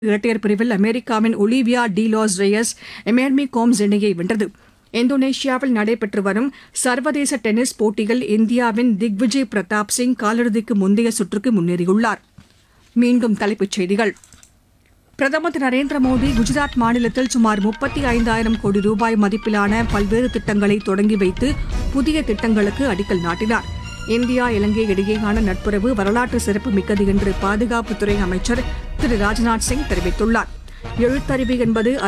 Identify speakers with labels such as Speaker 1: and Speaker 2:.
Speaker 1: இரட்டையர் பிரிவில் அமெரிக்காவின் ஒலிவியா டி லாஸ் ரேயஸ் எமேர்மி கோம்ஸ் இணையை வென்றது இந்தோனேஷியாவில் நடைபெற்று வரும் சர்வதேச டென்னிஸ் போட்டியில் இந்தியாவின் திக்விஜய் பிரதாப் சிங் காலிறுதிக்கு முந்தைய சுற்றுக்கு முன்னேறியுள்ளார் மீண்டும் தலைப்புச் செய்திகள் பிரதமர் திரு நரேந்திர மோடி குஜராத் மாநிலத்தில் சுமார் முப்பத்தி ஐந்தாயிரம் கோடி ரூபாய் மதிப்பிலான பல்வேறு திட்டங்களை தொடங்கி வைத்து புதிய திட்டங்களுக்கு அடிக்கல் நாட்டினார் இந்தியா இலங்கை இடையேயான நட்புறவு வரலாற்று சிறப்பு மிக்கது என்று பாதுகாப்புத்துறை அமைச்சர் திரு ராஜ்நாத் சிங் தெரிவித்துள்ளார் எழுத்தறிவு என்பது